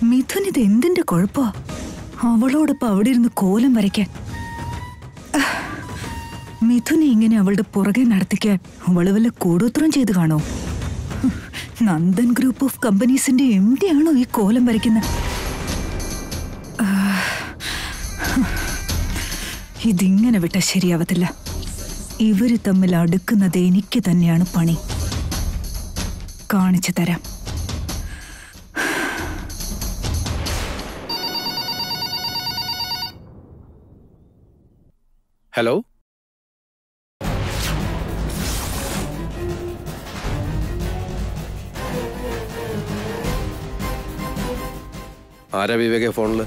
മിഥുൻ ഇത് എന്തിന്റെ കുഴപ്പാ അവളോടൊപ്പം അവിടെ ഇരുന്ന് കോലം വരയ്ക്കാൻ ആഹ്. മിഥുനെ ഇങ്ങനെ അവളുടെ പുറകെ നടത്തിക്കാൻ അവള് വല്ല കൂടോത്രം ചെയ്ത് കാണോ ഹും, നന്ദൻ ഗ്രൂപ്പ് ഓഫ് കമ്പനീസിന്റെ എം ഡി ആണോ ഈ കോലം വരയ്ക്കുന്നത് ആഹ്. ഇതിങ്ങനെ വിട്ട ശരിയാവത്തില്ല ഇവര് തമ്മിൽ അടുക്കുന്നത് എനിക്ക് തന്നെയാണ് പണി കാണിച്ചു തരാം ഹലോ ആരാ വിവേക ഫോണില്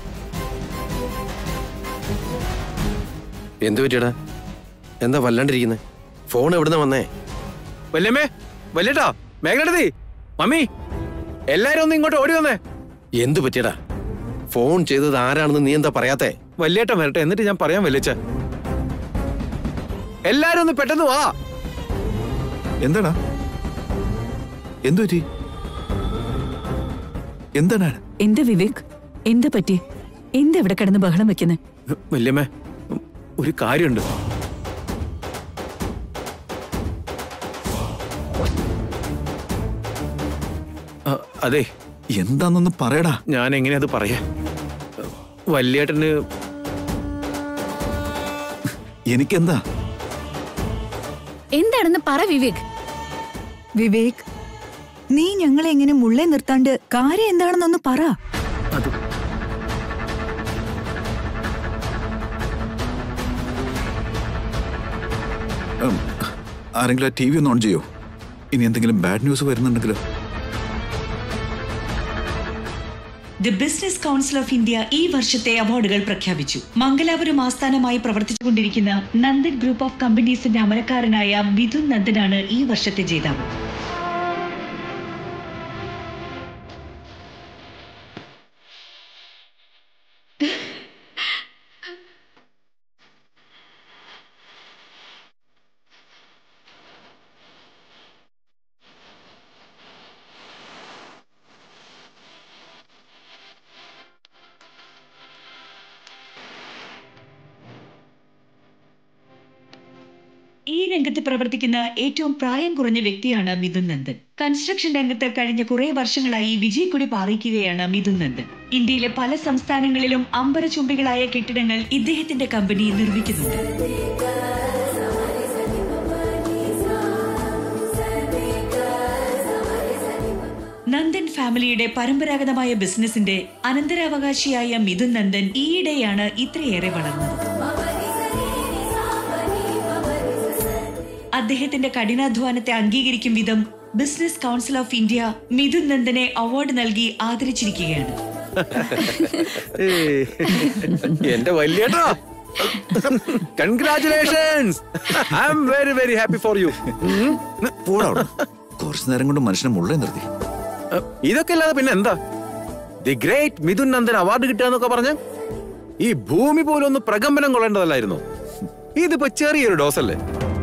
എന്തു പറ്റിയടാ എന്താ വല്ലാണ്ടിരിക്കുന്നെ ഫോൺ എവിടുന്ന വന്നേ വല്യമ്മേ വല്യേട്ടാ മേഘനടതി മമ്മി എല്ലാരും ഒന്ന് ഇങ്ങോട്ട് ഓടി വന്നേ എന്തു പറ്റിയടാ ഫോൺ ചെയ്തത് ആരാണെന്ന് നീ എന്താ പറയാത്തെ വല്യേട്ടൻ വരട്ടെ എന്നിട്ട് ഞാൻ പറയാൻ വല്യച്ച എല്ലാരും ഒന്ന് പെട്ടെന്ന് വാ എന്താടാ എന്തു പറ്റി എന്താണ് എന്താ വിവേക് എന്താ പറ്റി എന്താ ഇവിടെ കിടന്ന് ബഹളം വെക്കുന്നത് വല്യമ്മേ ഒരു കാര്യമുണ്ട് ആ, അതെ എന്താന്നൊന്ന് പറയടാ ഞാൻ എങ്ങനെയാ അത് പറയാ വല്യേട്ടന് എനിക്കെന്താ എന്താണെന്ന് പറ വിവേക് വിവേക് നീ ഞങ്ങളെ എങ്ങനെ മുള്ളേ നിർത്താണ്ട് കാര്യം എന്താണെന്നൊന്ന് പറ അത് ഉം, ആരെങ്കിലും ആ ടി വി ഒന്ന് ഓൺ ചെയ്യോ ഇനി എന്തെങ്കിലും ബാഡ് ന്യൂസ് വരുന്നുണ്ടെങ്കിലോ the business council of India ഈ വർഷത്തെ അവാർഡുകൾ പ്രഖ്യാപിച്ചു മംഗലാപുരം ആസ്ഥാനമായി പ്രവർത്തിച്ചുകൊണ്ടിരിക്കുന്ന നന്ദൻ ഗ്രൂപ്പ് ഓഫ് കമ്പനീസിന്റെ അമരക്കാരനായ മിഥുൻ നന്ദനാണ് ഈ വർഷത്തെ ജേതാവ് ഈ രംഗത്ത് പ്രവർത്തിക്കുന്ന ഏറ്റവും പ്രായം കുറഞ്ഞ വ്യക്തിയാണ് മിഥുൻ നന്ദൻ കൺസ്ട്രക്ഷൻ രംഗത്ത് കഴിഞ്ഞ കുറെ വർഷങ്ങളായി വിജയക്കൊടി പാറിക്കുകയാണ് മിഥുൻ നന്ദൻ ഇന്ത്യയിലെ പല സംസ്ഥാനങ്ങളിലും അമ്പരചുംബികളായ കെട്ടിടങ്ങൾ ഇദ്ദേഹത്തിന്റെ കമ്പനി നിർമ്മിക്കുന്നുണ്ട് നന്ദൻ ഫാമിലിയുടെ പരമ്പരാഗതമായ ബിസിനസിന്റെ അനന്തരാവകാശിയായ മിഥുൻ നന്ദൻ ഈയിടെയാണ് ഇത്രയേറെ വളർന്നത് അദ്ദേഹത്തിന്റെ കഠിനാധ്വാനത്തെ അംഗീകരിക്കും വിധം business council of India Mithun നന്ദനെ അവാർഡ് നൽകി ആദരിച്ചിരിക്കുകയാണ് ഏയ്. എന്റെ വല്യേട്ടാ congratulations I'm very very happy for you പോടാ അവിടെ. കുറച്ചു നേരം കൊണ്ട് മനുഷ്യനെ മുള്ളേ നിർത്തി ഇതൊക്കെ അല്ലാതെ പിന്നെ എന്താ the great Mithun Nandan award കിട്ടുക പറഞ്ഞ ഈ ഭൂമി പോലും ഒന്ന് പ്രകമ്പനം കൊള്ളേണ്ടതല്ലായിരുന്നു ഇതിപ്പോ ചെറിയൊരു ഡോസ് അല്ലേ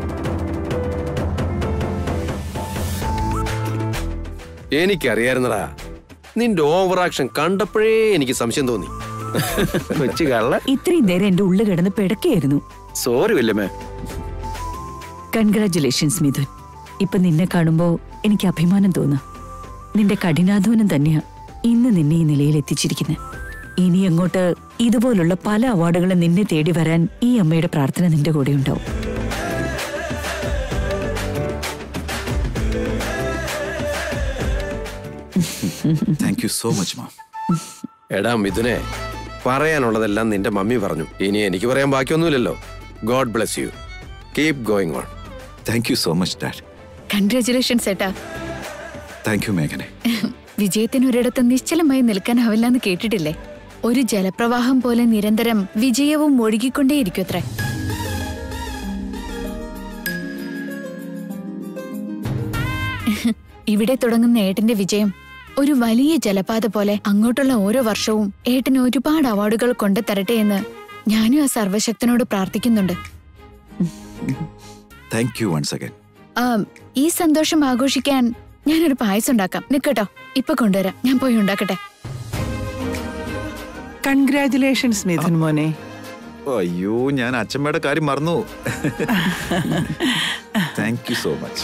എനിക്കറിയായിരുന്നടാ നിന്റെ ഓവർ ആക്ഷൻ കണ്ടപ്പോഴേ എനിക്ക് സംശയം തോന്നി കൊച്ചു കള്ള ഇത്രയും നേരം എന്റെ ഉള്ളു കിടന്ന് പിടക്കായിരുന്നു സോറി വല്യമ്മേ കൺഗ്രാറ്റുലേഷൻസ് മിഥുൻ ഇപ്പൊ നിന്നെ കാണുമ്പോ എനിക്ക് അഭിമാനം തോന്നാ നിന്റെ കഠിനാധ്വാനം തന്നെയാ ഇന്ന് നിന്നെ ഈ നിലയിൽ എത്തിച്ചിരിക്കുന്നത് ഇനി അങ്ങോട്ട് ഇതുപോലുള്ള പല അവാർഡുകളും നിന്നെ തേടി വരാൻ ഈ അമ്മയുടെ പ്രാർത്ഥന നിന്റെ കൂടെ ഉണ്ടാവും thank you so much ma'am എടാ മിഥുനെ പറയാനുള്ളതെല്ലാം നിന്റെ മമ്മി പറഞ്ഞു ഇനി എനിക്ക് പറയാൻ ബാക്കിയൊന്നുമില്ലല്ലോ God bless you keep going on thank you so much dad congratulations ഏട്ടാ താങ്ക് യു മേഘനെ വിജയത്തിന് ഒരിടത്ത് നിശ്ചലമായി നിൽക്കാനാവില്ല എന്ന് കേട്ടിട്ടില്ലേ ഒരു ജലപ്രവാഹം പോലെ നിരന്തരം വിജയവും ഒഴുകിക്കൊണ്ടേയിരിക്കുമത്രേ ഇവിടെ തുടങ്ങുന്ന ഏട്ടന്റെ വിജയം ഒരു വലിയ ജലപാത പോലെ അങ്ങോട്ടുള്ള ഓരോ വർഷവും ഏട്ടന് ഒരുപാട് അവാർഡുകൾ കൊണ്ടുതരട്ടെ എന്ന് ഞാനും ആ സർവശക്തനോട് പ്രാർത്ഥിക്കുന്നുണ്ട് താങ്ക് യു വൺസ് അഗൈൻ ആ, ഈ സന്തോഷം ആഘോഷിക്കാൻ ഞാനൊരു പായസം ഉണ്ടാക്കാം നിക്കട്ടോ ഇപ്പൊ കൊണ്ടുവരാം ഞാൻ പോയി ഉണ്ടാക്കട്ടെ കൺഗ്രാറ്റുലേഷൻസ് മിഥുൻ മോനെ അയ്യോ ഞാൻ അച്ഛമ്മയുടെ കാര്യം മറന്നു താങ്ക് യു സോ മച്ച്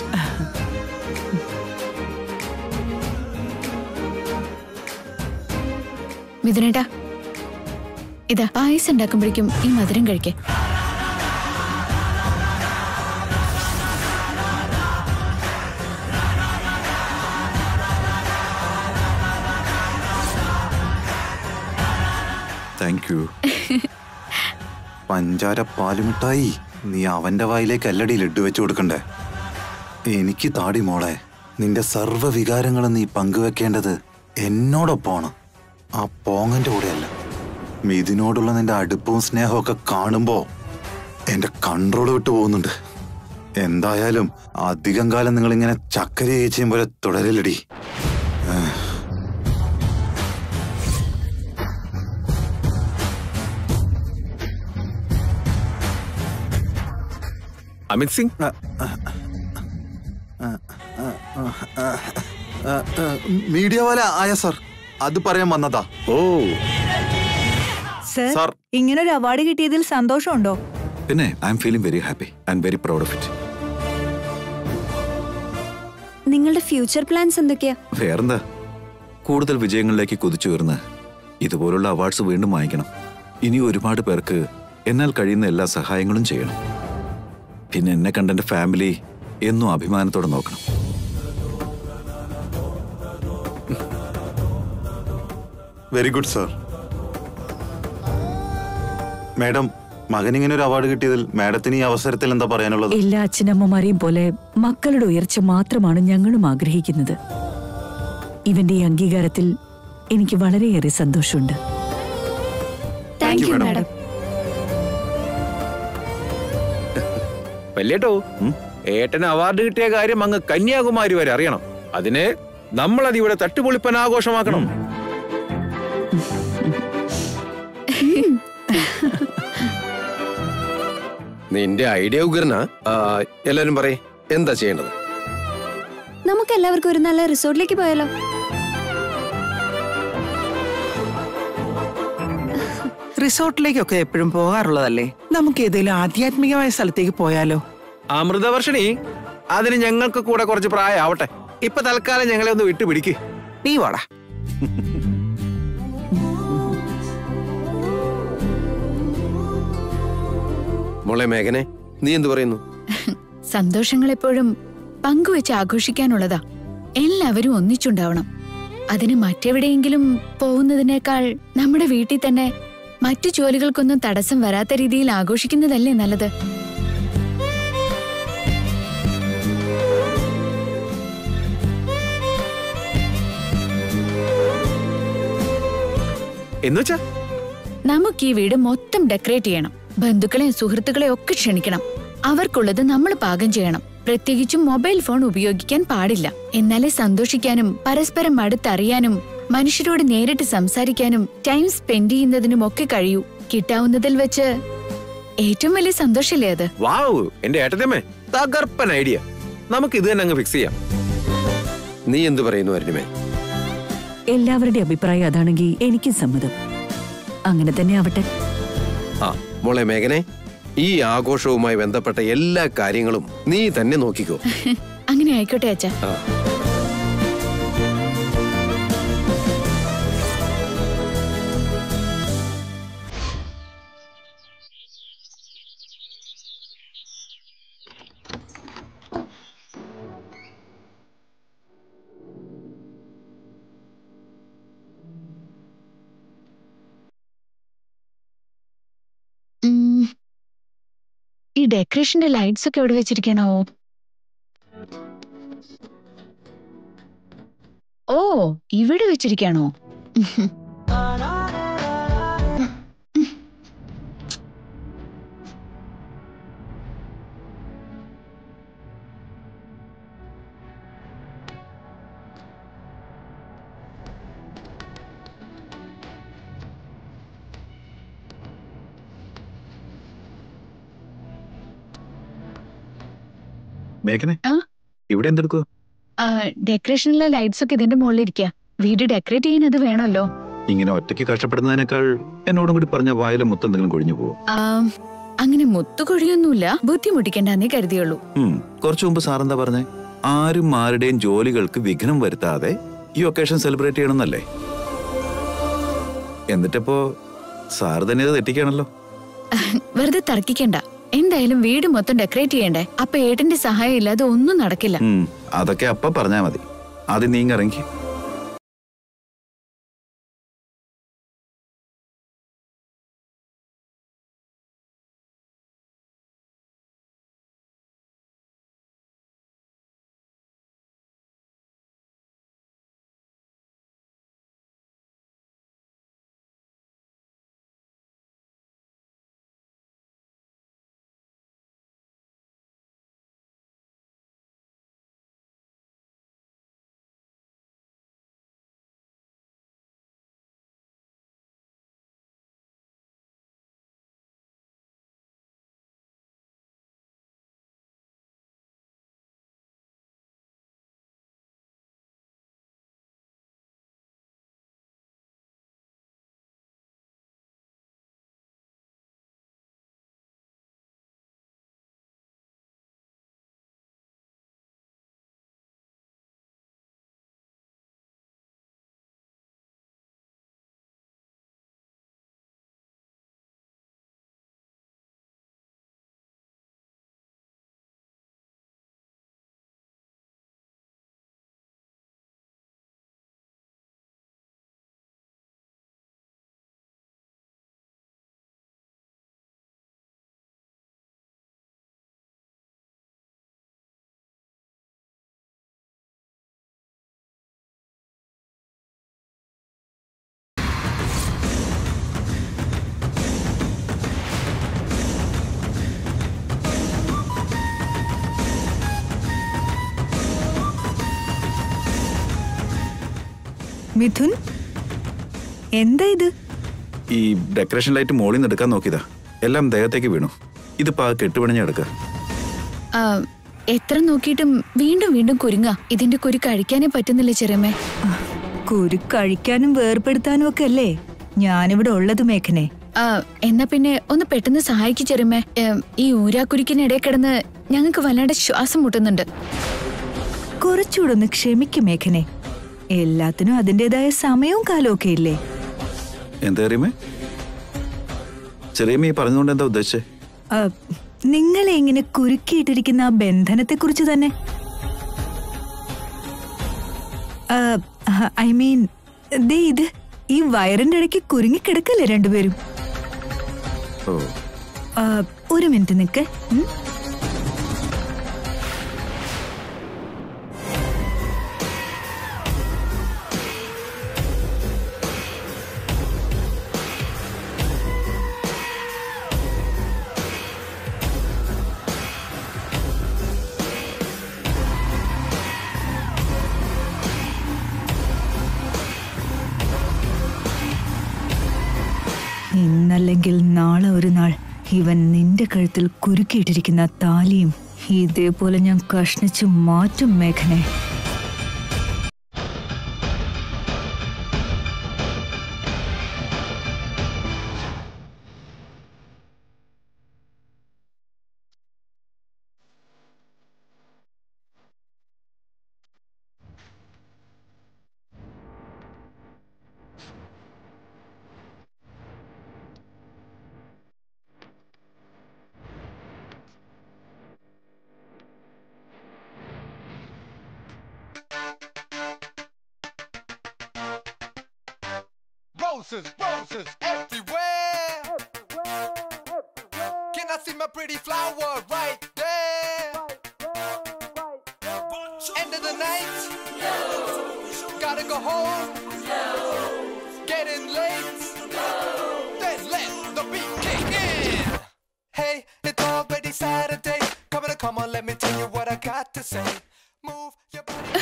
മിഥുനേട്ടാ ഇതാ പായസം ഉണ്ടാക്കുമ്പോഴേക്കും ഈ മധുരം കഴിക്കേ താങ്ക് യു പഞ്ചാര പാലുമിഠായി നീ അവന്റെ വായിലേക്ക് അല്ലടി ലഡ്ഡു വെച്ചു കൊടുക്കണ്ടേ എനിക്ക് താടി മോളെ നിന്റെ സർവ്വ വികാരങ്ങളും നീ പങ്കുവെക്കേണ്ടത് എന്നോടൊപ്പമാണ് ആ പോങ്ങന്റെ കൂടെയല്ല മിതിനോടുള്ള നിന്റെ അടുപ്പവും സ്നേഹവും ഒക്കെ കാണുമ്പോ എന്റെ കൺട്രോൾ വിട്ടു പോകുന്നുണ്ട് എന്തായാലും അധികം കാലം നിങ്ങൾ ഇങ്ങനെ ചക്കര ചേച്ചിയും പോലെ തുടരലടി അമിത് സിംഗ് മീഡിയ പോലെ ആയ സർ അത് പറയാൻ വന്നതാ ഓ സർ സാർ. ഇങ്ങനൊരു അവാർഡ് കിട്ടിയതിൽ സന്തോഷമുണ്ടോ പിന്നെ I'm feeling very happy and very proud of it നിങ്ങളുടെ ഫ്യൂച്ചർ പ്ലാൻസ് എന്തൊക്കെയാ വേറെന്താ കൂടുതൽ വിജയങ്ങളിലേക്ക് കുതിച്ചുയർന്ന് ഇതുപോലുള്ള അവാർഡ്സ് വീണ്ടും വാങ്ങിക്കണം ഇനി ഒരുപാട് പേർക്ക് എന്നാൽ കഴിയുന്ന എല്ലാ സഹായങ്ങളും ചെയ്യണം പിന്നെ എന്നെ കണ്ട എൻ്റെ ഫാമിലി എന്നും അഭിമാനത്തോടെ നോക്കണം വെരി ഗുഡ് സർ മാഡം മകനിങ്ങനെ ഒരു അവാർഡ് കിട്ടിയതിൽ മാഡത്തിന് ഈ അവസരത്തിൽ എന്താ പറയാനുള്ളത് എല്ലാ അച്ഛനമ്മമാരെയും പോലെ മക്കളുടെ ഉയർച്ച മാത്രമാണ് ഞങ്ങളും ആഗ്രഹിക്കുന്നത് ഇവന്റെ ഈ അംഗീകാരത്തിൽ എനിക്ക് വളരെയേറെ സന്തോഷമുണ്ട് താങ്ക് യു madam. മാഡം വല്യേട്ടോ ഏട്ടന് അവാർഡ് കിട്ടിയ കാര്യം അങ്ങ് കന്യാകുമാരി വരെ അറിയണം അതിനെ നമ്മളത് ഇവിടെ തട്ടുപൊളിപ്പൻ ആഘോഷമാക്കണം നിന്റെ ഐഡിയ ഉഗ്രനാ ആ, എല്ലാരും പറയേ എന്താ ചെയ്യേണ്ടത് നമുക്ക് എല്ലാവർക്കും ഒരു നല്ല റിസോർട്ടിലേക്ക് പോയാലോ റിസോർട്ടിലേക്കൊക്കെ എപ്പോഴും പോകാറുള്ളതല്ലേ നമുക്ക് ഏതെങ്കിലും ആധ്യാത്മികമായ സ്ഥലത്തേക്ക് പോയാലോ അമൃതവർഷിണി അതിന് ഞങ്ങൾക്ക് കൂടെ കുറച്ച് പ്രായമാവട്ടെ ഇപ്പൊ തൽക്കാലം ഞങ്ങളെ ഒന്ന് വിട്ടുപിടിക്ക് നീ വാടാ മോളെ മേഘനെ നീ എന്ത് പറയുന്നു സന്തോഷങ്ങൾ എപ്പോഴും പങ്കുവെച്ച് ആഘോഷിക്കാനുള്ളതാ എല്ലാവരും ഒന്നിച്ചുണ്ടാവണം അതിന് മറ്റെവിടെയെങ്കിലും പോകുന്നതിനേക്കാൾ നമ്മുടെ വീട്ടിൽ തന്നെ മറ്റു ജോലികൾക്കൊന്നും തടസ്സം വരാത്ത രീതിയിൽ ആഘോഷിക്കുന്നതല്ലേ നല്ലത് എന്നുവെച്ചാ നമുക്ക് ഈ വീട് മൊത്തം ഡെക്കറേറ്റ് ചെയ്യണം ബന്ധുക്കളെയും സുഹൃത്തുക്കളെയും ഒക്കെ ക്ഷണിക്കണം അവർക്കുള്ളത് നമ്മൾ പാകം ചെയ്യണം പ്രത്യേകിച്ചും മൊബൈൽ ഫോൺ ഉപയോഗിക്കാൻ പാടില്ല എന്നാലേ സന്തോഷിക്കാനും പരസ്പരം അടുത്തറിയാനും മനുഷ്യരോട് നേരിട്ട് സംസാരിക്കാനും ടൈം സ്പെൻഡ് ചെയ്യുന്നതിനും ഒക്കെ കഴിയൂ കിട്ടാവുന്നതിൽ വെച്ച് ഏറ്റവും വലിയ സന്തോഷല്ലേ അത് വാവ് എന്റെ ഏട്ടത്തമ്മേ തകർപ്പൻ ഐഡിയ നമുക്ക് ഇത് തന്നെ അങ്ങ് ഫിക്സ് ചെയ്യാം നീ എന്ത് പറയുന്നു അരുണിമേ എല്ലാവരുടെ അഭിപ്രായം അതാണെങ്കിൽ എനിക്കും സമ്മതം അങ്ങനെ തന്നെ ആവട്ടെ ആ മോളെ മേഘനെ ഈ ആഘോഷവുമായി ബന്ധപ്പെട്ട എല്ലാ കാര്യങ്ങളും നീ തന്നെ നോക്കിക്കോ അങ്ങനെ ആയിക്കോട്ടെ അച്ഛാ ആ. ഉം. ഈ ഡെക്കറേഷന്റെ ലൈറ്റ്സ് ഒക്കെ എവിടെ വെച്ചിരിക്കണോ ഓ ഇവിടെ വെച്ചിരിക്കണോ മേഘനെ ആ? ഇവിടെ എന്തെടുക്കുക ഡെക്കറേഷനിലെ ലൈറ്റ്സ് ഒക്കെ ഇതിന്റെ മുകളിൽ ഇരിക്കുക വീട് ഡെക്കറേറ്റ് ചെയ്യാൻ അത് വേണമല്ലോ ഇങ്ങനെ ഒറ്റയ്ക്ക് കഷ്ടപ്പെടുന്നതിനേക്കാൾ എന്നോടും കൂടി പറഞ്ഞ വായിലെ മുത്തെന്തെങ്കിലും കൊഴിഞ്ഞു പോകും ആം, അങ്ങനെ മുത്തുകൊഴിയൊന്നുമില്ല ബുദ്ധിമുട്ടിക്കണ്ടെന്നേ കരുതിയുള്ളൂ ഉം. കുറച്ചു മുമ്പ് സാറെന്താ പറഞ്ഞേ ആരും ആരുടെയും ജോലികൾക്ക് വിഘ്നം വരുത്താതെ ഈ ഒക്കേഷൻ സെലിബ്രേറ്റ് ചെയ്യണമെന്നല്ലേ എന്നിട്ടിപ്പോ സാർ തന്നെ ഇത് തെറ്റിക്കാണല്ലോ വെറുതെ തർക്കിക്കണ്ട എന്തായാലും വീട് മൊത്തം ഡെക്കറേറ്റ് ചെയ്യണ്ടേ അപ്പൊ ഏട്ടന്റെ സഹായം ഇല്ലാതെ ഒന്നും നടക്കില്ല ഉം. അതൊക്കെ അപ്പ പറഞ്ഞാ മതി ആദ്യം നീങ്ങിറങ്ങി മിഥുൻ എന്താ ഇത് ഈ ഡെക്കറേഷൻ ലൈറ്റ് മോളിൽ നിന്ന് എടുക്കാൻ നോക്കിയതാ എല്ലാം ദേഹത്തേക്ക് വീണു ഇതിപ്പോ ആ കെട്ടുപണിഞ്ഞ എടുക്കുക ആ, എത്ര നോക്കിയിട്ടും വീണ്ടും വീണ്ടും കുരുങ്ങ ഇതിന്റെ കുരു കഴിക്കാനേ പറ്റുന്നില്ല ചെറിയമ്മേ കുരു കഴിക്കാനും വേർപെടുത്താനും ഒക്കെ അല്ലേ ഞാനിവിടെ ഉള്ളത് മേഘനെ ആ, എന്നാ പിന്നെ ഒന്ന് പെട്ടെന്ന് സഹായിക്കു ചെറിയമ്മേ ഏം, ഈ ഊരാക്കുരുക്കിനിടെ കിടന്ന് ഞങ്ങൾക്ക് വല്ലാണ്ട് ശ്വാസം മുട്ടുന്നുണ്ട് കുറച്ചുകൂടെ ഒന്ന് ക്ഷമിക്കും മേഘനെ എല്ലാത്തിനും അതിൻ്റെതായ സമയവും കാലവും ഒക്കെ ഇല്ലേ എന്താ അറിയുമേ ചെറിയമ്മ ഈ പറഞ്ഞുകൊണ്ട് എന്താ ഉദ്ദേശിച്ചേ ആ, നിങ്ങളെ ഇങ്ങനെ കുരുക്കിയിട്ടിരിക്കുന്ന ആ ബന്ധനത്തെ കുറിച്ച് തന്നെ ഐ മീൻ ദേ ഇത് ഈ വയറിന്റെ ഇടയ്ക്ക് കുരുങ്ങിക്കിടക്കല്ലേ രണ്ടുപേരും ഓ ആ, ഒരു മിനിറ്റ് നിക്ക് ഉം. ഇന്നല്ലെങ്കിൽ നാളെ ഒരു നാൾ ഇവൻ നിന്റെ കഴുത്തിൽ കുരുക്കിയിട്ടിരിക്കുന്ന താലിയും ഇതേപോലെ ഞാൻ കഷ്ണിച്ചു മാറ്റും മേഘനെ Roses, roses everywhere. Can I see my pretty flower right there? End of the night? Gotta go home? Getting late? Then let the beat kick in. Hey, it's already Saturday. Come on, come on, let me tell you what I got to say. Move your body.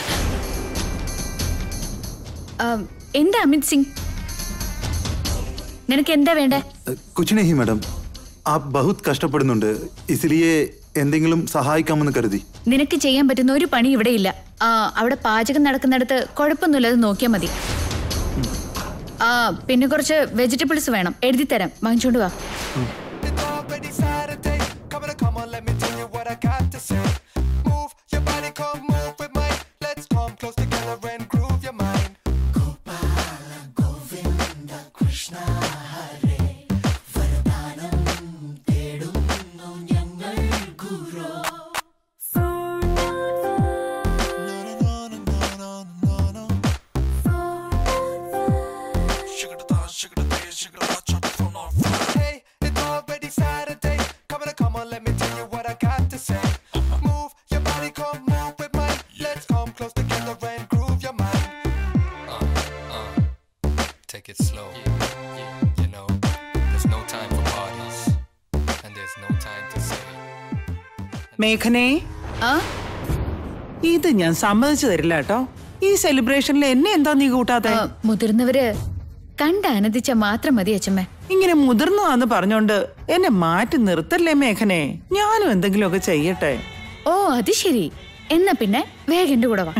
ആ, എന്താ അമിത് സിംഗ് നിനക്ക് എന്താ വേണ്ടേ कुछ नहीं madam आप बहुत കഷ്ടപ്പെടുന്നുണ്ട് इसलिए എന്തെങ്കിലും സഹായിക്കാമെന്ന് കരുതി നിനക്ക് ചെയ്യാൻ പറ്റുന്ന ഒരു പണി ഇവിടെ ഇല്ല ആ, അവിടെ പാചകം നടക്കുന്നിടത്ത് കുഴപ്പമൊന്നുമില്ലാതെ നോക്കിയാൽ മതി ആ പിന്നെ കുറച്ച് വെജിറ്റബിൾസ് വേണം എഴുതി തരാം വാങ്ങിച്ചോണ്ട് വാ It's already Saturday. Come on, come on, let me tell you what I got to say. Move your body, come move with mine. Let's come close together and groove your mind. Hey, it's already Saturday. Come on, come on, let me tell you what I got to say. Move your body, come move with mine. Let's come close together and groove your mind. Uh, uh, take it slow. You know, there's no time for parties, and there's no time to say. മേഘനെ ഇത് ഞാൻ സമ്മതിച്ചു തരില്ല കേട്ടോ ഈ സെലിബ്രേഷനിൽ എന്നെ എന്താ നീ കൂട്ടാത്തെ ആ, മുതിർന്നവര് കണ്ട് ആനന്ദിച്ച മാത്രം മതി അച്ഛമ്മ ഇങ്ങനെ മുതിർന്നതാന്ന് പറഞ്ഞോണ്ട് എന്നെ മാറ്റി നിർത്തല്ലേ മേഘനെ ഞാനും എന്തെങ്കിലുമൊക്കെ ചെയ്യട്ടെ ഓ അത് ശരി എന്നാ പിന്നെ വേഗം എന്റെ കൂടെ വാ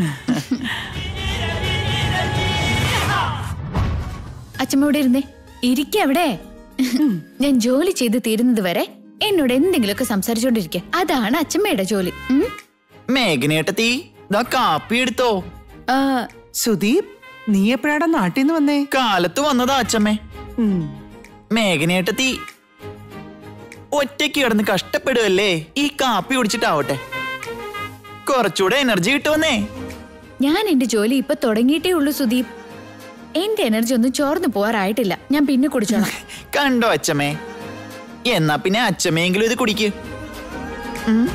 അച്ഛമ്മ ഇവിടെ ഇരുന്നേ ഇരിക്ക അവിടെ ഞാൻ ജോലി ചെയ്ത് തീരുന്നത് വരെ എന്നോട് എന്തെങ്കിലുമൊക്കെ സംസാരിച്ചോണ്ടിരിക്ക അതാണ് അച്ഛമ്മയുടെ ജോലി ഉം? മേഘനേട്ടത്തി ദാ കാപ്പി എടുത്തോ ആ, സുദീപ് നീ എപ്പോഴാടാ നാട്ടിൽ നിന്ന് വന്നേ കാലത്ത് വന്നതാ അച്ഛമ്മേ മേഘനേട്ടത്തി ഒറ്റയ്ക്ക് കിടന്ന് കഷ്ടപ്പെടുവല്ലേ ഈ കാപ്പി കുടിച്ചിട്ടാവട്ടെ കുറച്ചുകൂടെ എനർജി കിട്ടുമെന്നേ ഞാൻ എന്റെ ജോലി ഇപ്പൊ തുടങ്ങിയിട്ടേ ഉള്ളൂ സുദീപ് എന്റെ എനർജി ഒന്നും ചോർന്നു പോവാറായിട്ടില്ല ഞാൻ പിന്നെ കുടിച്ചോളാം കണ്ടോ അച്ഛമ്മേ എന്നാ പിന്നെ അച്ഛമ്മയെങ്കിലും ഇത് കുടിക്ക് ഉം.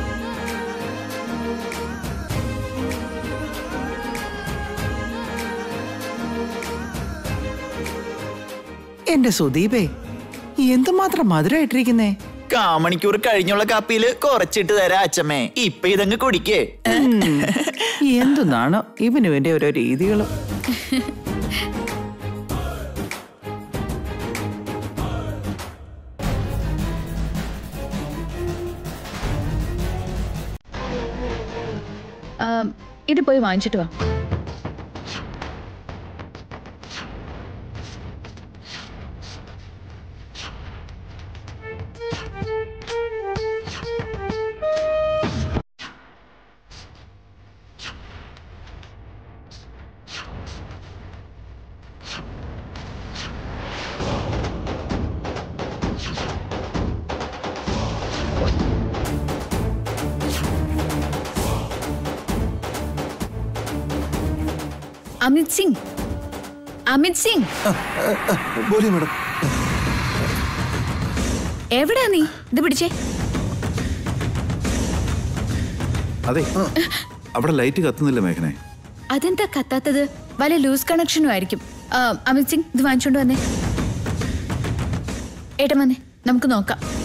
എന്റെ സുദീപേ എന്തുമാത്രം മധുരമായിട്ടിരിക്കുന്നേ കാമണിക്കൂർ കഴിഞ്ഞുള്ള കാപ്പിയില് കുറച്ചിട്ട് തരാം അച്ഛമ്മേ ഇപ്പൊ ഇതങ്ങ് കുടിക്കേ എന്തുന്നാണോ ഇവന് വേണ്ടി ഓരോ രീതികളും ആ, ഇത് പോയി വാങ്ങിച്ചിട്ട് വാ അമിത് സിംഗ് അമിത് സിംഗ് ബോലി മാഡം എവിടാ നീ ഇത് പിടിച്ചേ അതെ അവിടെ ലൈറ്റ് കത്തുന്നില്ല മേഘനെ അതെന്താ കത്താത്തത് വല്ല ലൂസ് കണക്ഷനും ആയിരിക്കും ആ, അമിത് സിംഗ് ഇത് വാങ്ങിച്ചോണ്ട് വന്നേ ഏട്ടൻ വന്നേ നമുക്ക് നോക്കാം